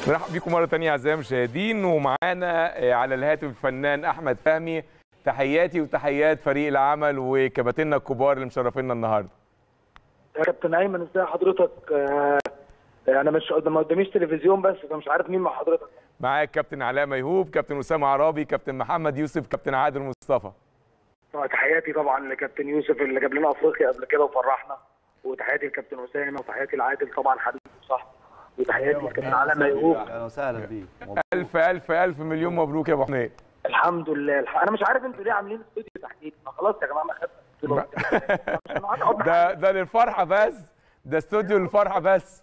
نرحب بيكم مره ثانيه اعزائي المشاهدين ومعانا على الهاتف الفنان احمد فهمي تحياتي وتحيات فريق العمل وكباتننا الكبار اللي مشرفينا النهارده يا كابتن ايمن ازي حضرتك آه، انا مش ما قداميش تلفزيون بس فمش عارف مين مع حضرتك معاك كابتن علاء ميهوب كابتن اسامه عرابي كابتن محمد يوسف كابتن عادل مصطفى طبعا تحياتي طبعا لكابتن يوسف اللي جاب لنا افريقيا قبل كده وفرحنا وتحياتي لكابتن اسامه وتحياتي لعادل طبعا حبيبي وصاحبي وتحياتي لكابتن علاء ميهوب اهلا وسهلا بيك مبروك. الف الف الف مليون مبروك يا ابو حميد الحمد لله الح... انا مش عارف انتوا ليه عاملين استوديو تحديد ما خلاص يا جماعه ما خدنا البطولة. ده ده للفرحه بس ده استوديو للفرحه بس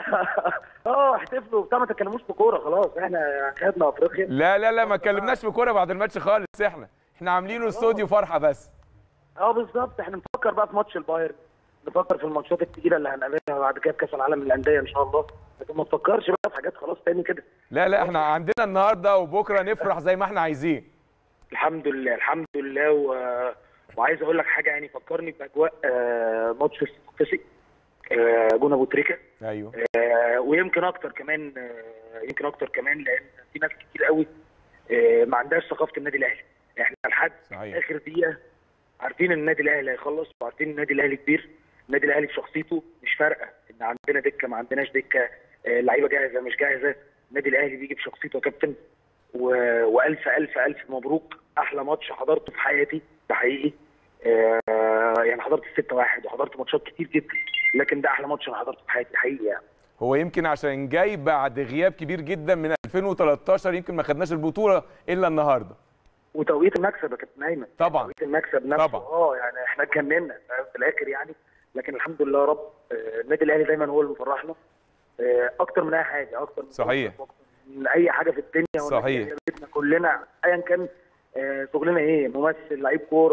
اه احتفلوا وبتاع ما تتكلموش في كوره خلاص احنا خدنا افريقيا لا لا لا ما اتكلمناش في كوره بعد الماتش خالص احنا احنا عاملينه استوديو فرحه بس اه بالظبط احنا نفكر بقى في ماتش البايرن نفكر في الماتشات التقيله اللي هنقابلها بعد كده في كاس العالم للانديه ان شاء الله لكن ما تفكرش بقى في حاجات خلاص تاني كده لا لا احنا عندنا النهارده وبكره نفرح زي ما احنا عايزين الحمد لله الحمد لله و... وعايز اقول لك حاجه يعني فكرني باجواء آه، ماتش الصفاقسي آه، جون ابو تريكه ايوه آه، ويمكن اكتر كمان آه، يمكن اكتر كمان لان في ناس كتير قوي آه، ما عندهاش ثقافه النادي الاهلي احنا لحد صحيح. اخر دقيقه عارفين ان النادي الاهلي هيخلص وعارفين ان النادي الاهلي كبير النادي الاهلي بشخصيته مش فارقه ان عندنا دكه ما عندناش دكه آه، لعيبه جاهزه مش جاهزه النادي الاهلي بيجي بشخصيته يا كابتن و... والف الف الف مبروك احلى ماتش حضرته في حياتي ده حقيقي آه، يعني حضرت 6 1 وحضرت ماتشات كتير جدا لكن ده احلى ماتش انا حضرته في حياتي حقيقي يعني هو يمكن عشان جاي بعد غياب كبير جدا من 2013 يمكن ما خدناش البطوله الا النهارده وتوقيت المكسب يا كابتن ايمن طبعا توقيت المكسب نفسه طبعا. اه يعني احنا اتجننا فاهم؟ في الاخر يعني لكن الحمد لله يا رب آه، النادي الاهلي دايما هو اللي مفرحنا آه، اكتر من اي حاجه اكتر من صحيح. أكتر من اي حاجه في الدنيا والنادي صحيح. الأهلي بيتنا كلنا ايا كان آه، شغلنا ايه ممثل لعيب كوره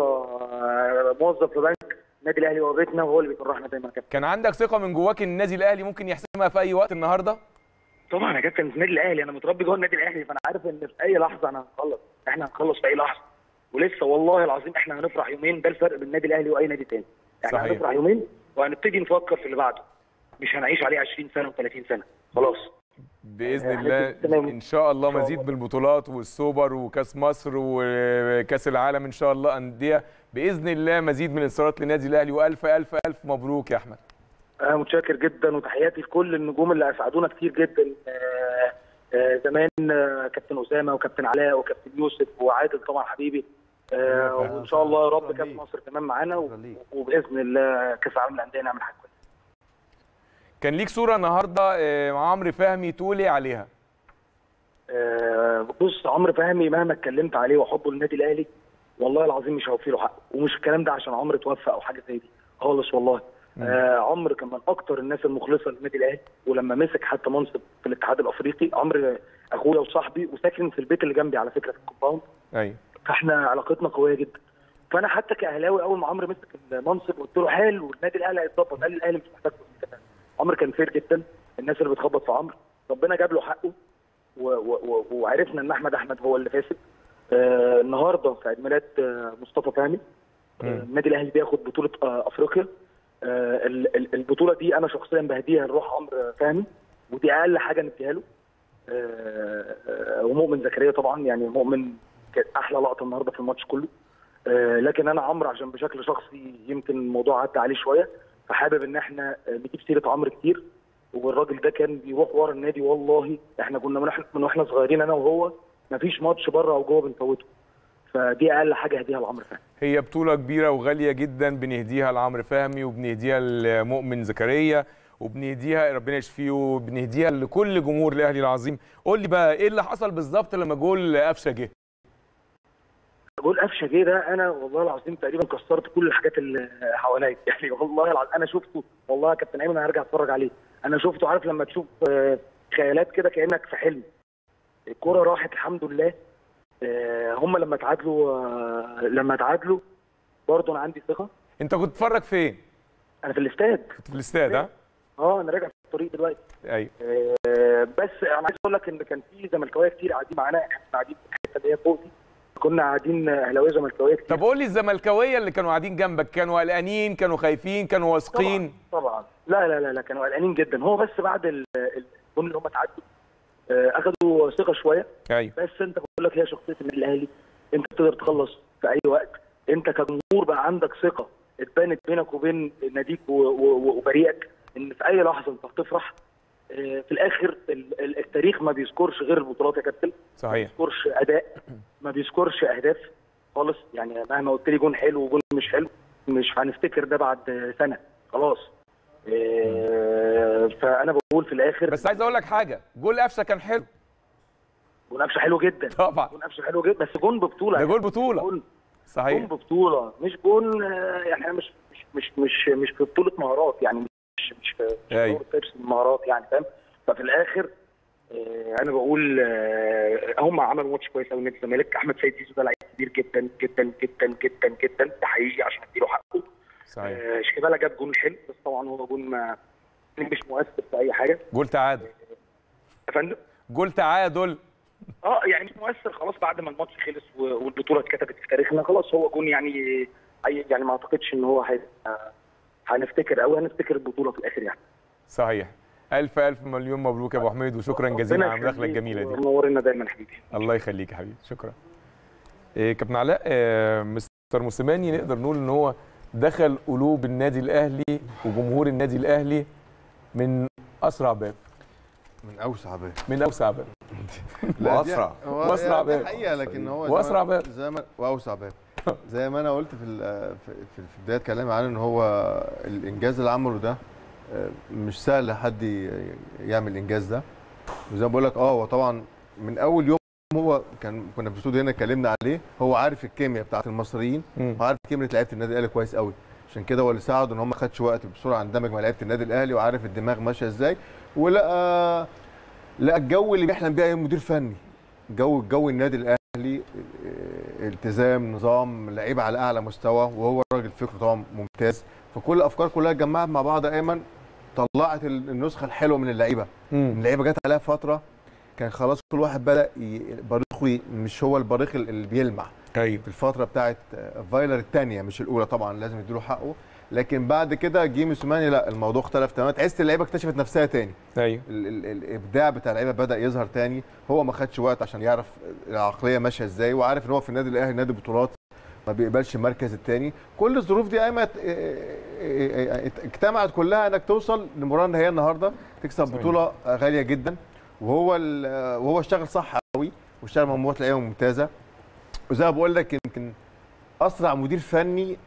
آه، موظف في بنك النادي الاهلي هو بيتنا وهو اللي بيفرحنا دايما يا كابتن كان عندك ثقه من جواك ان النادي الاهلي ممكن يحسمها في اي وقت النهارده طبعا يا كابتن في النادي الاهلي انا متربي جوه النادي الاهلي فانا عارف ان في اي لحظه انا هنخلص احنا هنخلص في اي لحظه ولسه والله العظيم احنا هنفرح يومين ده الفرق بين النادي الاهلي واي نادي تاني احنا صحيح. هنفرح يومين وهنبتدي نفكر في اللي بعده مش هنعيش عليه 20 سنه و30 سنه خلاص باذن إحنا الله تمام. ان شاء الله إن شاء مزيد الله. بالبطولات والسوبر وكاس مصر وكاس العالم ان شاء الله انديه باذن الله مزيد من الانتصارات للنادي الاهلي والف الف الف مبروك يا احمد انا متشكر جدا وتحياتي لكل النجوم اللي اسعدونا كتير جدا آه، آه، زمان آه، كابتن اسامه وكابتن علاء وكابتن يوسف وعادل طبعا حبيبي آه، وان شاء الله يا رب شكراً كاس ليك. مصر كمان معانا و- شكراً ليك. وباذن الله كاس العالم للانديه نعمل حاجه كويسه كان ليك صوره النهارده آه، مع عمرو فهمي تقولي عليها آه، بص عمرو فهمي مهما اتكلمت عليه وحبه للنادي الاهلي والله العظيم مش هوفي له حقه ومش الكلام ده عشان عمرو توفى او حاجه زي دي خالص والله آه عمرو كان من اكتر الناس المخلصه للنادي الاهلي ولما مسك حتى منصب في الاتحاد الافريقي عمرو اخويا وصاحبي وساكن في البيت اللي جنبي على فكره في الكومباوند ايوه فاحنا علاقتنا قويه جدا فانا حتى كاهلاوي اول ما عمرو مسك المنصب قلت له حلو النادي الاهلي هيتظبط قال لي الاهلي مش محتاج فلوس كمان عمرو كان فير جدا الناس اللي بتخبط في عمرو ربنا جاب له حقه و و و وعرفنا ان احمد احمد هو اللي فاسد آه النهارده في عيد ميلاد آه مصطفى فهمي آه النادي الاهلي بياخد بطوله آه افريقيا آه ال- ال- البطوله دي انا شخصيا بهديها لروح عمرو فهمي ودي اقل حاجه نديها له آه، آه، ومؤمن زكريا طبعا يعني مؤمن كانت احلى لقطه النهارده في الماتش كله آه، لكن انا عمرو عشان بشكل شخصي يمكن الموضوع عدى عليه شويه فحابب ان احنا آه، نجيب سيره عمرو كتير والراجل ده كان بيروح ورا النادي والله احنا كنا من إحنا- من واحنا صغيرين انا وهو مفيش ماتش بره او جوه بنفوته فدي اقل حاجه هديها لعمرو فهمي هي بطولة كبيرة وغالية جدا بنهديها لعمرو فهمي وبنهديها لمؤمن زكريا وبنهديها ربنا يشفيه وبنهديها لكل جمهور الاهلي العظيم قول لي بقى ايه اللي حصل بالظبط لما جول قفشه جه جول قفشه جه ده انا والله العظيم تقريبا كسرت كل الحاجات اللي حواليا يعني والله العظيم انا شفته والله يا كابتن ايمن انا هرجع اتفرج عليه انا شفته عارف لما تشوف آه، خيالات كده كانك في حلم الكوره راحت الحمد لله آه، هم لما تعادلوا آه، لما تعادلوا برضه انا عندي ثقه انت كنت بتتفرج فين انا في الاستاد كنت في الاستاد ها اه انا راجع في الطريق دلوقتي ايوه آه، بس انا عايز اقول لك ان كان في زملكاويه كتير قاعدين معانا احنا قاعدين في الحته اللي هي فوق دي كنا قاعدين اهلاويه زملكاويه كتير طب قول لي الزملكاويه اللي كانوا قاعدين جنبك كانوا قلقانين كانوا خايفين كانوا واثقين طبعا طبعا لا لا لا لا كانوا قلقانين جدا هو بس بعد ال- الجون اللي هم تعدوا آه، اخدوا ثقه شويه ايوه بس انت بقول لك هي شخصيه النادي الاهلي انت تقدر تخلص في اي وقت انت كجمهور بقى عندك ثقه اتبنت بينك وبين ناديك و- و- وفريقك ان في اي لحظه انت هتفرح آه، في الاخر ال- ال- التاريخ ما بيذكرش غير البطولات يا كابتن ما صحيح بيذكرش اداء ما بيذكرش اهداف خالص يعني مهما قلت لي جون حلو وجون مش حلو مش هنفتكر ده بعد سنه خلاص آه، فانا بقول في الاخر بس عايز اقول لك حاجه جول قفشه كان حلو جون قفشه حلو جدا طبعا جون قفشه حلو جدا بس جون ببطوله ده جول بطوله جون جون صحيح ببطوله مش جون آه، يعني احنا مش مش مش مش مش في بطوله مهارات يعني مش مش في مش في أيوة. دور بيبسي المهارات يعني فاهم ففي الاخر آه، انا بقول آه، هم عملوا ماتش كويس قوي نادي الزمالك احمد سيد زيزو ده لعيب كبير جدا جدا جدا جدا جدا ده حقيقي عشان اديله حقه صحيح آه، شيكابالا جاب جون حلو بس طبعا هو جون ما مش مؤثر في اي حاجه جول تعادل يا فندم جول تعادل اه يعني مش مؤثر خلاص بعد ما الماتش خلص و- والبطوله اتكتبت في تاريخنا خلاص هو جون يعني أي- يعني ما اعتقدش ان هو هيبقى هنفتكر قوي هنفتكر البطوله في الاخر يعني صحيح الف الف مليون مبروك يا ابو حميد وشكرا جزيلا على المداخله الجميله دي منورنا دايما حبيبي الله يخليك يا حبيبي شكرا إيه كابتن علاء آه، مستر موسيماني نقدر نقول ان هو دخل قلوب النادي الاهلي وجمهور النادي الاهلي من اسرع باب من اوسع باب من اوسع باب لا، دي- وأسرع. هو- وأسرع هي دي باب. حقيقه لكن هو زي وأسرع ما- باب. زي ما واوسع باب زي ما انا قلت في ال- في في في بدايه كلامي عنه ان هو الانجاز اللي عمله ده آه، مش سهل حد ي- يعمل الانجاز ده وزي ما بقول لك اه هو طبعا من اول يوم هو كان كنا في الاستوديو هنا اتكلمنا عليه هو عارف الكيمياء بتاعت المصريين مم. وعارف كيمياء لعيبه النادي الاهلي كويس قوي عشان كده هو اللي ساعده ان هو ما خدش وقت بسرعه اندمج مع لعيبه النادي الاهلي وعارف الدماغ ماشيه ازاي ولقى لقى الجو اللي بيحلم بيه اي مدير فني جو جو النادي الاهلي اه، التزام نظام لعيبه على اعلى مستوى وهو راجل فكره طبعا ممتاز فكل الافكار كلها اتجمعت مع بعض ايمن طلعت ال- النسخه الحلوه من اللعيبه مم. اللعيبه جت عليها فتره كان خلاص كل واحد بدا ي- بريقه ي- مش هو البريق اللي بيلمع ايوه في الفتره بتاعت آه، فايلر الثانيه مش الاولى طبعا لازم يديله حقه لكن بعد كده جه موسيماني لا الموضوع اختلف تماما تحس اللعيبه اكتشفت نفسها تاني ايوه ال ال الابداع بتاع اللعيبه بدا يظهر تاني هو ما خدش وقت عشان يعرف العقليه ماشيه ازاي وعارف ان هو في النادي الاهلي نادي بطولات ما بيقبلش المركز الثاني كل الظروف دي ايمن اجتمعت كلها انك توصل لمباراه النهائيه النهارده تكسب صحيح. بطوله غاليه جدا وهو ال- وهو اشتغل صح قوي واشتغل مع مجموعه لعيبه ممتازه وزي ما بقول لك يمكن اسرع مدير فني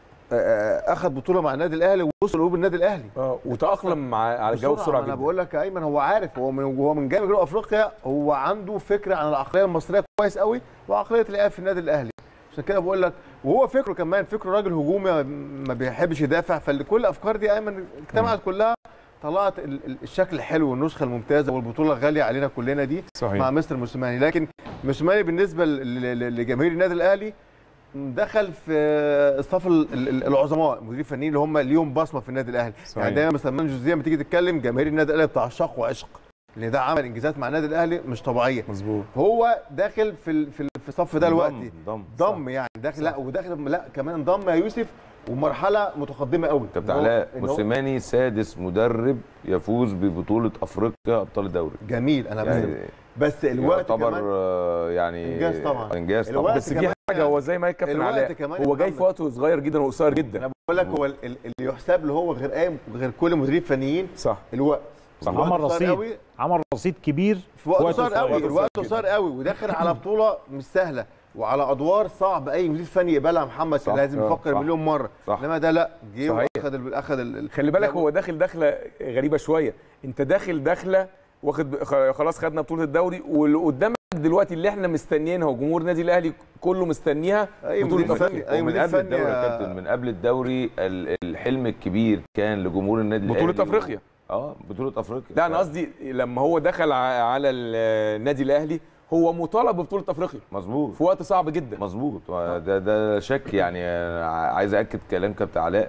آه، اخذ بطوله مع النادي الاهلي ووصل قلوب النادي الاهلي اه وتاقلم مع على الجو بسرعة، بسرعه ما انا جدا بقول لك يا ايمن هو عارف هو من هو من جانب جنوب افريقيا هو عنده فكره عن العقليه المصريه كويس قوي وعقليه اللعيبه في النادي الاهلي عشان كده بقول لك وهو فكره كمان فكره راجل هجومي ما بيحبش يدافع فكل الافكار دي يا ايمن اجتمعت كلها طلعت ال- ال- الشكل الحلو والنسخه الممتازه والبطوله الغاليه علينا كلنا دي صحيح مع مستر موسيماني لكن موسيماني بالنسبه ل- ل- لجماهير النادي الاهلي دخل في الصف ال- ال- العظماء المديرين الفنيين اللي هم ليهم بصمه في النادي الاهلي صحيح. يعني دايما مثلا جوزيه لما تيجي تتكلم جماهير النادي الاهلي بتعشق وعشق لان ده عمل انجازات مع النادي الاهلي مش طبيعيه مظبوط هو داخل في ال- في ال- في الصف ده دلوقتي ضم ضم يعني داخل لا وداخل لا كمان انضم يا يوسف ومرحله متقدمه قوي كابتن إن هو- علاء إن هو موسيماني سادس مدرب يفوز ببطوله افريقيا ابطال الدوري جميل انا يعني يعني بس الوقت يعتبر كمان آه، يعني إنجاز طبعا. انجاز طبعا الوقت بس في كمان حاجه هو زي ما قال كابتن الوقت علاء كمان هو جاي يا في وقت صغير جدا وقصير جدا انا بقول لك هو ال- ال- اللي يحسب له هو غير اي غير كل مدير فنيين صح الوقت صح. الوقت عمل قصير رصيد قوي عمل رصيد كبير في وقت وقت قصير قصير. قوي وقت الوقت قصير قصير قوي وداخل على بطوله مش سهله وعلى ادوار صعب اي مدير فني يقبلها محمد صح. لازم آه، يفكر صح. مليون مره صح. انما ده لا جه صحيح. واخد ال- اخد ال- ال- خلي بالك لا، هو داخل دخله غريبه شويه انت داخل دخله واخد خ- خلاص خدنا بطوله الدوري واللي قدامك دلوقتي اللي احنا مستنيينها وجمهور النادي الاهلي كله مستنيها اي بطولة مدير أفريقيا. فني اي ومن مدير قبل فني الدوري يا يا- كابتن من قبل الدوري ال- الحلم الكبير كان لجمهور النادي الاهلي بطوله افريقيا اه بطوله افريقيا لا انا ف- قصدي لما هو دخل ع- على النادي الاهلي هو مطالب ببطوله افريقيا مظبوط في وقت صعب جدا مظبوط ده ده شك يعني أنا عايز اكد كلام كابتن علاء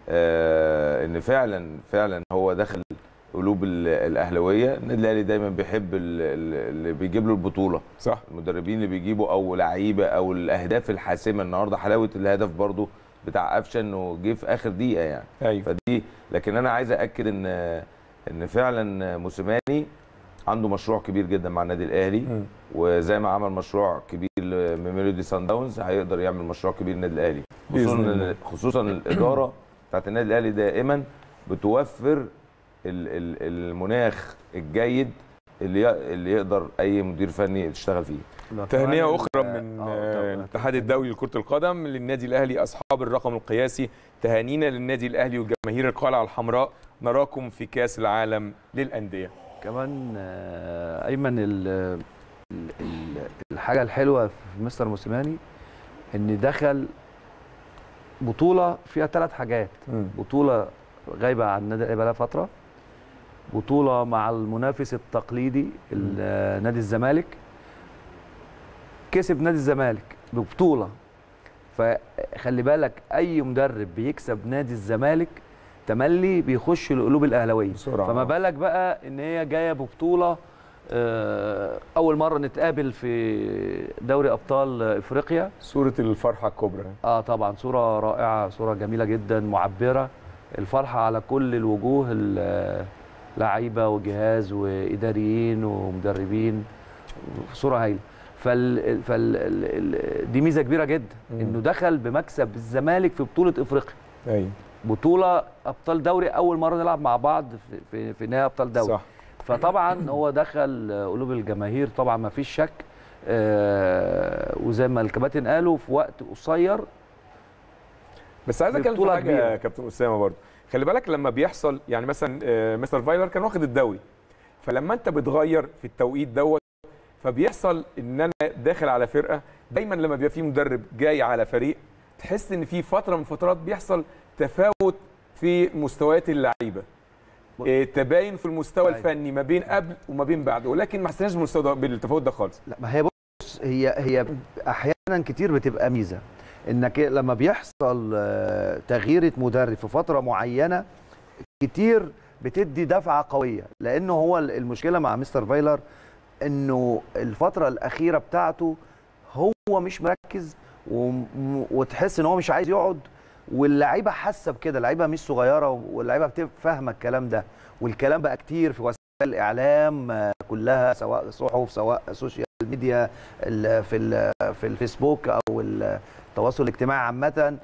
آه ان فعلا فعلا هو دخل قلوب ال- الاهلاويه النادي الاهلي دايما بيحب ال- ال- اللي بيجيب له البطوله صح المدربين اللي بيجيبوا او لعيبه او الاهداف الحاسمه النهارده حلاوه الهدف برضو بتاع قفشه انه جه في اخر دقيقه يعني ايوه فدي لكن انا عايز اكد ان ان فعلا موسيماني عنده مشروع كبير جدا مع النادي الاهلي مم. وزي ما عمل مشروع كبير لميلودي سان داونز هيقدر يعمل مشروع كبير للنادي الاهلي بإذن خصوصا الله. خصوصا الاداره بتاعت النادي الاهلي دائما بتوفر ال- ال- المناخ الجيد اللي ي- اللي يقدر اي مدير فني يشتغل فيه تهنئة أخرى كمان من ال- آه، آه، طبعاً. الاتحاد الدولي لكرة القدم للنادي الأهلي أصحاب الرقم القياسي تهانينا للنادي الأهلي وجماهير القلعة الحمراء نراكم في كأس العالم للأندية كمان آه، ايمن ال- ال- ال- الحاجه الحلوه في مستر موسيماني ان دخل بطوله فيها ثلاث حاجات بطوله غايبه عن النادي الاهلي بقالها فتره بطوله مع المنافس التقليدي ال- نادي الزمالك كسب نادي الزمالك ببطوله فخلي بالك اي مدرب بيكسب نادي الزمالك تملي بيخش القلوب الاهلاويه بسرعة. فما بالك بقى ان هي جايه ببطوله آه، اول مره نتقابل في دوري ابطال افريقيا صورة الفرحة الكبرى اه طبعا صوره رائعه صوره جميله جدا معبره الفرحه على كل الوجوه ال- لعيبه وجهاز واداريين ومدربين صوره هايله فال, فال ال- ال- دي ميزه كبيره جدا مم. انه دخل بمكسب الزمالك في بطوله افريقيا أيوة بطوله ابطال دوري اول مره نلعب مع بعض في في, في نهائي ابطال دوري صح فطبعا هو دخل قلوب الجماهير طبعا ما فيش شك آه وزي ما الكباتن قالوا في وقت قصير بس عايز اتكلم في بطولة حاجه كبيرة. يا كابتن اسامه برضه خلي بالك لما بيحصل يعني مثلا آه، مستر فايلر كان واخد الدوري فلما انت بتغير في التوقيت دوت فبيحصل ان انا داخل على فرقه دايما لما بيبقى في مدرب جاي على فريق تحس ان في فتره من الفترات بيحصل تفاوت في مستويات اللعيبه آه، تباين في المستوى أيوة. الفني ما بين قبل وما بين بعد ولكن ما حسيناش بالمستوى ده بالتفاوت ده خالص لا ما هي بص هي هي احيانا كتير بتبقى ميزه انك لما بيحصل آه، تغيير مدرب في فتره معينه كتير بتدي دفعه قويه لانه هو المشكله مع مستر فايلر انه الفتره الاخيره بتاعته هو مش مركز وم- وتحس ان هو مش عايز يقعد واللعيبه حاسه بكده اللعيبه مش صغيره واللعيبه بتبقى فاهمه الكلام ده والكلام بقى كتير في وسائل الاعلام آه، كلها سواء صحف سواء سوشيال ميديا ال- في ال- في الفيسبوك او التواصل الاجتماعي عامه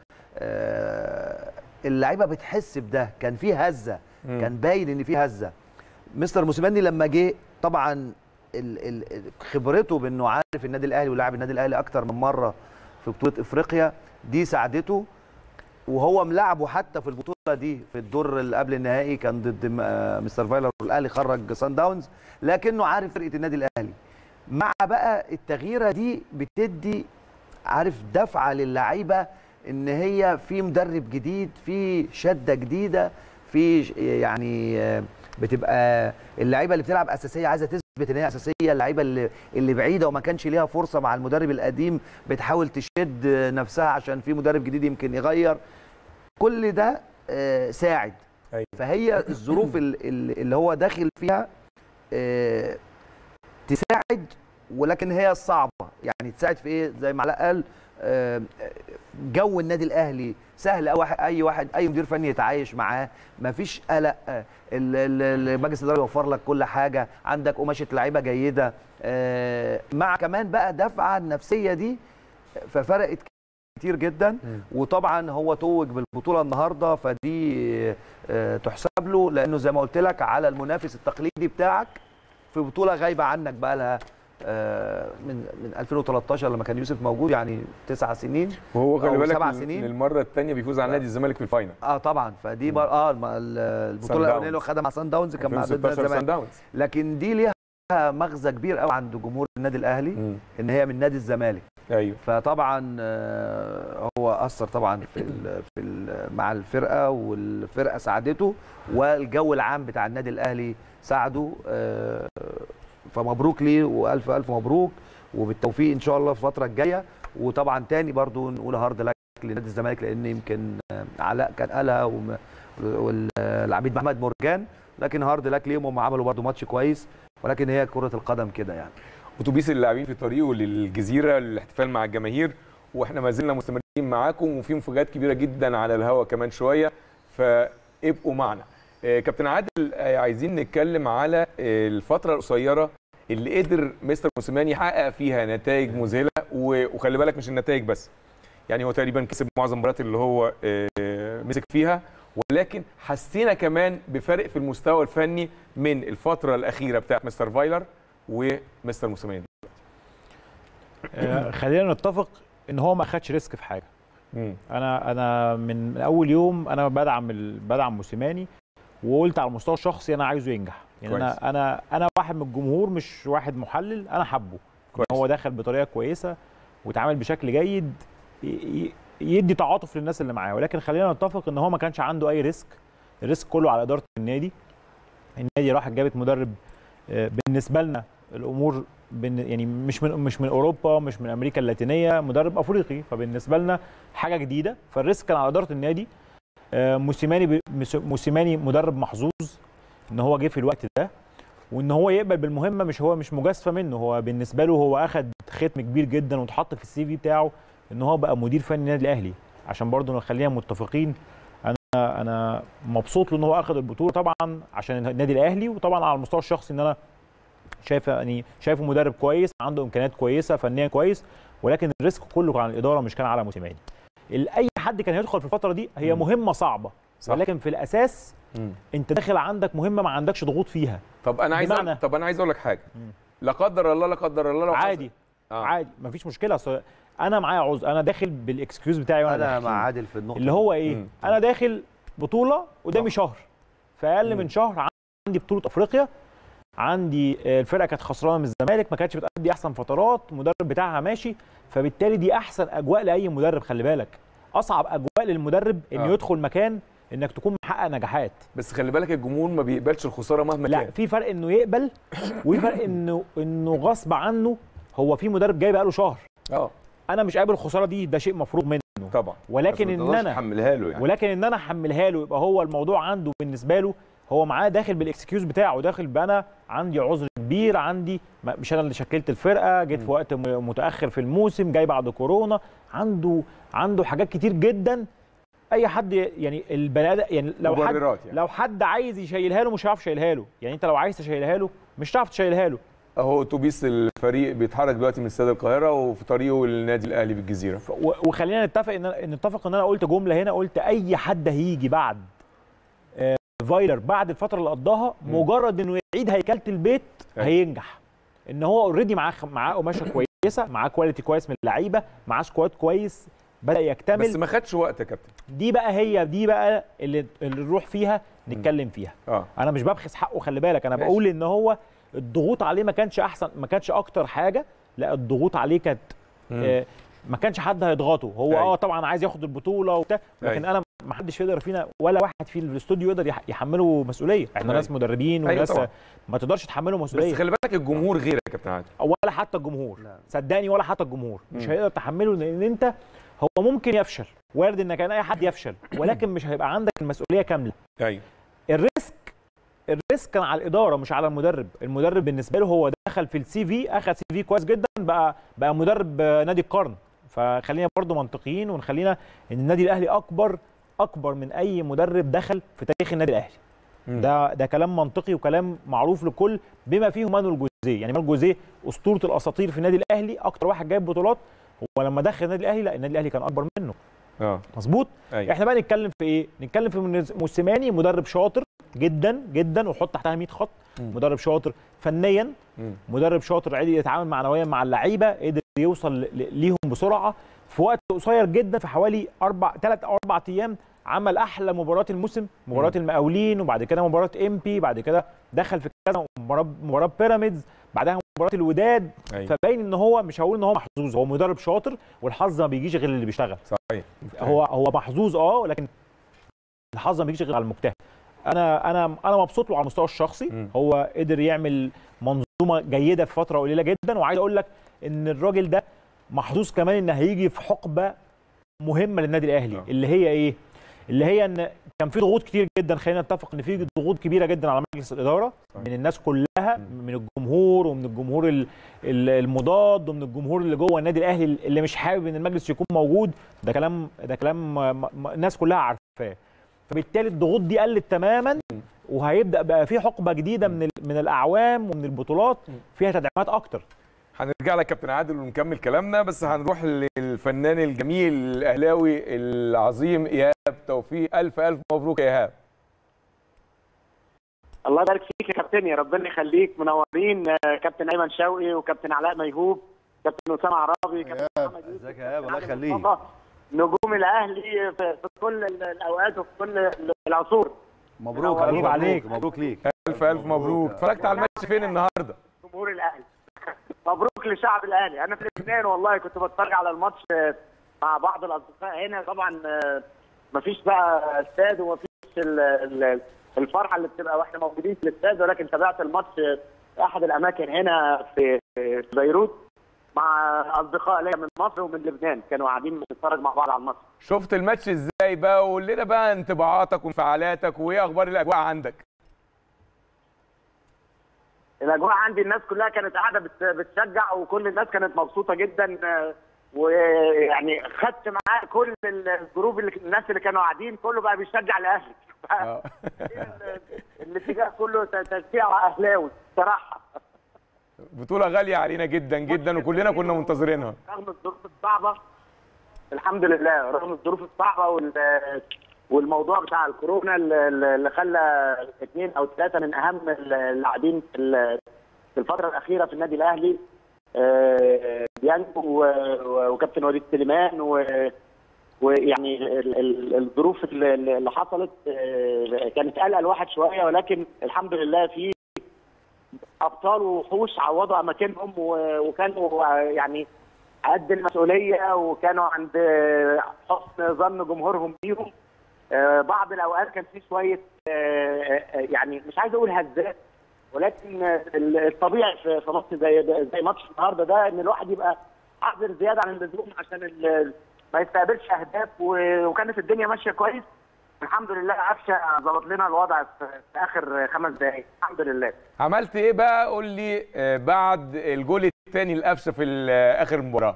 آه، اللعيبه بتحس بده كان في هزه مم. كان باين ان في هزه مستر موسيماني لما جه طبعا ال- ال- خبرته بانه عارف النادي الاهلي ولاعب النادي الاهلي اكتر من مره في بطوله افريقيا دي ساعدته وهو ملعبه حتى في البطوله دي في الدور اللي قبل النهائي كان ضد م- آه، مستر فايلر والاهلي خرج سان داونز لكنه عارف فرقه النادي الاهلي مع بقى التغييره دي بتدي عارف دفعه للعيبه ان هي في مدرب جديد في شده جديده في ش- يعني آه، بتبقى اللعيبه اللي بتلعب اساسيه عايزه تثبت ان هي اساسيه اللعيبه اللي اللي بعيده وما كانش ليها فرصه مع المدرب القديم بتحاول تشد نفسها عشان في مدرب جديد يمكن يغير كل ده آه، ساعد أيوة. فهي الظروف ال- ال- اللي هو داخل فيها آه، تساعد ولكن هي صعبه يعني تساعد في ايه زي ما علاء قال آه، جو النادي الاهلي سهل أوي واحد اي واحد اي مدير فني يتعايش معاه مفيش قلق آه، ال- ال- المجلس الاداري يوفر لك كل حاجه عندك قماشه لعيبه جيده آه، مع كمان بقى دفعه النفسيه دي ففرقت كتير جدا وطبعا هو توج بالبطوله النهارده فدي آه، تحسب له لانه زي ما قلت لك على المنافس التقليدي بتاعك في بطوله غايبه عنك بقى لها آه، من من 2013 لما كان يوسف موجود يعني تسع سنين وهو خلي أو بالك سبع لل- سنين. للمره الثانيه بيفوز على نادي الزمالك في الفاينل اه طبعا فدي بر... اه الم- ال- البطوله الاولانيه اللي هو خدها مع سان داونز كان مع ضد 2016 الزمالك سان داونز لكن دي ليها مغزى كبير قوي عند جمهور النادي الاهلي مم. ان هي من نادي الزمالك ايوه فطبعا آه، هو اثر طبعا في ال في ال مع الفرقه والفرقه ساعدته والجو العام بتاع النادي الاهلي ساعده آه، فمبروك ليه والف الف مبروك وبالتوفيق ان شاء الله في الفتره الجايه وطبعا تاني برضو نقول هارد لك لنادي الزمالك لان يمكن آه، علاء كان قالها وم- والعميد محمد مرجان لكن هارد لك ليهم هم عملوا برضو ماتش كويس ولكن هي كره القدم كده يعني اتوبيس اللاعبين في طريقه للجزيره للاحتفال مع الجماهير واحنا ما زلنا مستمرين معاكم وفي مفاجات كبيره جدا على الهوا كمان شويه فابقوا معنا آه، كابتن عادل آه، عايزين نتكلم على آه، الفتره القصيره اللي قدر مستر موسيماني يحقق فيها نتائج مذهله و- وخلي بالك مش النتائج بس يعني هو تقريبا كسب معظم المباريات اللي هو آه، مسك فيها ولكن حسينا كمان بفرق في المستوى الفني من الفتره الاخيره بتاعت مستر فايلر ومستر موسيماني آه، خلينا نتفق ان هو ما خدش ريسك في حاجه مم. انا انا من اول يوم انا بدعم ال- بدعم موسيماني وقلت على المستوى الشخصي انا عايزه ينجح يعني كويس. انا انا انا واحد من الجمهور مش واحد محلل انا حبه كويس. هو دخل بطريقه كويسه واتعامل بشكل جيد ي- ي- يدي تعاطف للناس اللي معاه ولكن خلينا نتفق ان هو ما كانش عنده اي ريسك الريسك كله على اداره النادي النادي راحت جابت مدرب آه، بالنسبه لنا الامور بن يعني مش من مش من اوروبا مش من امريكا اللاتينيه مدرب افريقي فبالنسبه لنا حاجه جديده فالريسك كان على اداره النادي آه، موسيماني ب- مس- موسيماني مدرب محظوظ ان هو جه في الوقت ده وان هو يقبل بالمهمه مش هو مش مجازفه منه هو بالنسبه له هو اخد ختم كبير جدا واتحط في السي في بتاعه ان هو بقى مدير فني النادي الاهلي عشان برضه نخلينا متفقين انا انا مبسوط له ان هو اخد البطوله طبعا عشان النادي الاهلي وطبعا على المستوى الشخصي ان انا شايف يعني شايفه مدرب كويس عنده امكانيات كويسه فنيا كويس ولكن الريسك كله كان على الاداره مش كان على موسيماني ال- اي حد كان هيدخل في الفتره دي هي مم. مهمه صعبه صح. ولكن في الاساس مم. انت داخل عندك مهمه ما عندكش ضغوط فيها طب انا عايز بمعنى؟ طب انا عايز اقول لك حاجه مم. لا قدر الله لا قدر الله لو حصل- عادي آه. عادي مفيش مشكله أصل انا معايا عذر انا داخل بالاكسكيوز بتاعي وانا انا داخل. مع عادل في النقطه اللي هو ايه مم. انا داخل بطوله قدامي شهر في اقل من شهر عندي بطوله افريقيا عندي آه، الفرقه كانت خسرانه من الزمالك ما كانتش بتأدي احسن فترات المدرب بتاعها ماشي فبالتالي دي احسن اجواء لاي مدرب خلي بالك اصعب اجواء للمدرب انه آه. يدخل مكان انك تكون محقق نجاحات بس خلي بالك الجمهور ما بيقبلش الخساره مهما لا كان في فرق انه يقبل وفي فرق انه انه غصب عنه هو في مدرب جاي بقاله شهر اه انا مش قابل الخساره دي ده شيء مفروغ منه طبعا ولكن بس ما ان تقدرش انا تحملها له يعني ولكن ان انا احملها له يبقى هو الموضوع عنده بالنسبه له هو معاه داخل بالاكسكيوز بتاعه داخل بقى انا عندي عذر كبير عندي ما- مش انا اللي شكلت الفرقه جيت في وقت م- متاخر في الموسم جاي بعد كورونا عنده عنده حاجات كتير جدا اي حد يعني البني ادم يعني لو حد مبررات يعني. لو حد عايز يشيلها له مش هيعرف يشيلها له يعني انت لو عايز تشيلها له مش هتعرف تشيلها له اهو اتوبيس الفريق بيتحرك دلوقتي من استاد القاهره وفي طريقه للنادي الاهلي في الجزيره ف- و- وخلينا نتفق ان أنا- نتفق ان انا قلت جمله هنا قلت اي حد هيجي بعد آه، فايلر بعد الفتره اللي قضاها مجرد انه يعيد هيكله البيت أيوة. هينجح ان هو اوريدي معاه خ- معاه قماشه كويسه معاه كواليتي كويس من اللعيبه معاه سكواد كويس بدا يكتمل بس ما خدش وقت يا كابتن دي بقى هي دي بقى اللي, اللي نروح فيها نتكلم فيها اه انا مش ببخس حقه خلي بالك انا ماشي. بقول ان هو الضغوط عليه ما كانش احسن ما كانش اكتر حاجه لا الضغوط عليه كانت مم. آه ما كانش حد هيضغطه هو أيوة. اه طبعا عايز ياخد البطوله وبتاع لكن أيوة. انا ما حدش يقدر فينا ولا واحد في الاستوديو يقدر يح- يحمله مسؤوليه احنا أيوة. ناس مدربين أيوة وناس طبعاً. ما تقدرش تحمله بس مسؤوليه خلي بالك الجمهور غيرك يا كابتن عادل ولا حتى الجمهور لا. صدقني ولا حتى الجمهور مش مم. هيقدر تحمله لان انت هو ممكن يفشل وارد ان كان اي حد يفشل ولكن مش هيبقى عندك المسؤوليه كامله ايوه الريسك الريسك كان على الاداره مش على المدرب المدرب بالنسبه له هو دخل في السي في اخذ سي في كويس جدا بقى بقى مدرب آه، نادي القرن فخلينا برضو منطقيين ونخلينا ان النادي الاهلي اكبر اكبر من اي مدرب دخل في تاريخ النادي الاهلي مم. ده ده كلام منطقي وكلام معروف لكل بما فيهم مانويل جوزيه يعني مانويل جوزيه اسطوره الاساطير في النادي الاهلي اكتر واحد جايب بطولات ولما دخل النادي الاهلي لا النادي الاهلي كان اكبر منه اه مظبوط ايوه احنا بقى نتكلم في ايه نتكلم في منز- موسيماني مدرب شاطر جدا جدا وحط تحتها 100 خط مم. مدرب شاطر فنيا مم. مدرب شاطر قدر يتعامل معنويا مع اللعيبه قدر يوصل ل- ل- ليهم بسرعه في وقت قصير جدا في حوالي اربع ثلاث او اربع ايام عمل احلى مباراه الموسم مباراه المقاولين وبعد كده مباراه ام بي بعد كده دخل في كذا مباراه مباراه بيراميدز بعدها مباراه الوداد ايوه فباين ان هو مش هقول ان هو محظوظ هو مدرب شاطر والحظ ما بيجيش غير اللي بيشتغل صحيح هو هو محظوظ اه لكن الحظ ما بيجيش غير على المجتهد انا انا انا مبسوط له على المستوى الشخصي مم. هو قدر يعمل منظومه جيده في فتره قليله جدا وعايز اقول لك ان الراجل ده محظوظ كمان ان هيجي في حقبه مهمه للنادي الاهلي آه. اللي هي ايه اللي هي ان كان في ضغوط كتير جدا خلينا نتفق ان في ضغوط كبيره جدا على مجلس الاداره صحيح. من الناس كلها من الجمهور ومن الجمهور ال- ال- المضاد ومن الجمهور اللي جوه النادي الاهلي اللي مش حابب ان المجلس يكون موجود ده كلام ده كلام م- م- الناس كلها عارفاه فبالتالي الضغوط دي قلت تماما وهيبدا بقى في حقبه جديده من ال- من الاعوام ومن البطولات فيها تدعيمات اكتر هنرجع لك كابتن عادل ونكمل كلامنا بس هنروح للفنان الجميل الاهلاوي العظيم ايهاب توفيق الف الف مبروك يا ايهاب الله يبارك فيك يا كابتن يا ربنا يخليك منورين آه، كابتن ايمن شوقي وكابتن علاء ميهوب كابتن اسامه عرابي كابتن محمد يوسف ازيك يا ايهاب الله علي يخليك مصطفى، نجوم الاهلي في, في كل ال- الاوقات وفي كل العصور مبروك مبروك ألف عليك. مبروك ليك الف الف مبروك اتفرجت على الماتش فين النهارده جمهور الاهلي مبروك لشعب الاهلي انا في لبنان والله كنت بتفرج على الماتش آه، مع بعض الاصدقاء هنا طبعا آه، مفيش بقى استاد ومفيش ال- ال- الفرحه اللي بتبقى واحنا موجودين في الاستاد ولكن تابعت الماتش في احد الاماكن هنا في في بيروت مع اصدقاء ليا من مصر ومن لبنان كانوا قاعدين بنتفرج مع بعض على الماتش شفت الماتش ازاي بقى وقول لنا بقى انطباعاتك وانفعالاتك وايه اخبار الاجواء عندك الاجواء عندي الناس كلها كانت قاعده بت- بتشجع وكل الناس كانت مبسوطه جدا آه، ويعني خدت معاه كل الجروب اللي الناس اللي كانوا قاعدين كله بقى بيشجع الاهلي آه. ال- الاتجاه كله ت- تشجيع اهلاوي صراحه بطوله غاليه علينا جدا جدا وكلنا كنا منتظرينها رغم الظروف الصعبه الحمد لله رغم الظروف الصعبه وال والموضوع بتاع الكورونا اللي اللي خلى اثنين او ثلاثه من اهم اللاعبين في ال- في الفتره الاخيره في النادي الاهلي آه، بيانكو و- و- وكابتن وليد سليمان و- ويعني ال- ال- الظروف اللي اللي حصلت آه، كانت قلقه الواحد شويه ولكن الحمد لله في ابطال وحوش عوضوا اماكنهم و- وكانوا آه، يعني قد المسؤوليه وكانوا عند حسن ظن جمهورهم بيهم آه، بعض الاوقات كان في شويه آه، آه، يعني مش عايز اقول هزات ولكن آه، الطبيعي في في ماتش زي ده- زي ماتش النهارده ده ان الواحد يبقى حذر زياده عن اللزوم عشان ال- ما يستقبلش اهداف و- وكانت الدنيا ماشيه كويس الحمد لله قفشه ظبط لنا الوضع في في اخر خمس دقائق الحمد لله عملت ايه بقى قول لي آه، بعد الجول الثاني القفشه في ال- آه، اخر المباراه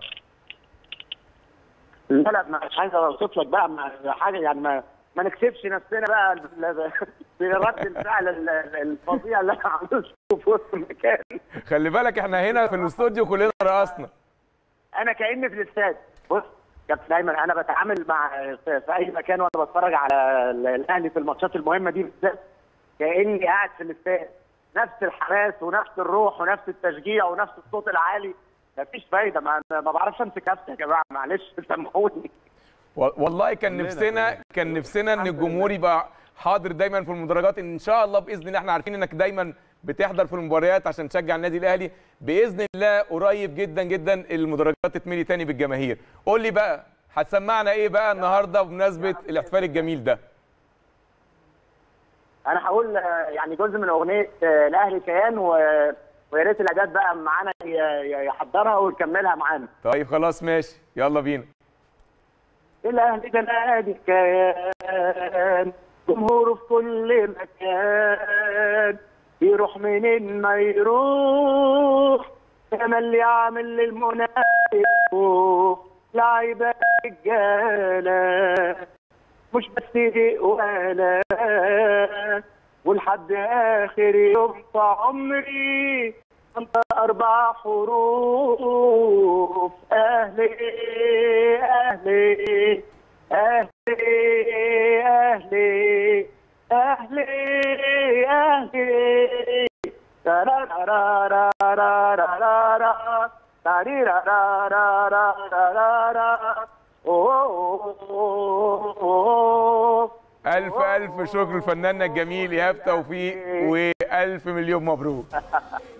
لا لا مش عايز اوصف لك بقى ما- حاجه يعني ما ما نكسبش نفسنا بقى ال- برد الفعل ال- ال- الفظيع اللي انا عملته في وسط المكان خلي بالك احنا هنا في الاستوديو كلنا رقصنا انا كاني في الاستاد بص كابتن ايمن انا بتعامل مع في, في اي مكان وانا بتفرج على ال- الاهلي في الماتشات المهمه دي بالذات كاني قاعد في الاستاد نفس الحماس ونفس الروح ونفس التشجيع ونفس الصوت العالي مفيش فايده ما, ما بعرفش امسك نفسي يا جماعه معلش سامحوني و- والله كان نفسنا كان نفسنا ان الجمهور يبقى حاضر دايما في المدرجات ان شاء الله باذن الله احنا عارفين انك دايما بتحضر في المباريات عشان تشجع النادي الاهلي باذن الله قريب جدا جدا المدرجات تتملي تاني بالجماهير قول لي بقى هتسمعنا ايه بقى النهارده بمناسبه الاحتفال الجميل ده انا هقول آه، يعني جزء من اغنيه آه، الاهلي كيان و... ويا ريت الاعداد بقى معانا ي- ي- يحضرها ويكملها معانا طيب خلاص ماشي يلا بينا الاهلي ده نادي كيان جمهوره في كل مكان يروح منين ما يروح تملي عامل للمنافق لعيبه رجاله مش بس دي ولا ولحد اخر يوم في عمري انت اربع حروف اهلي اهلي اهلي اهلي اهلي اهلي تارارارارارارارا تاريرارارارارارا أوه. الف الف شكر لفناننا الجميل ايهاب توفيق والف مليون مبروك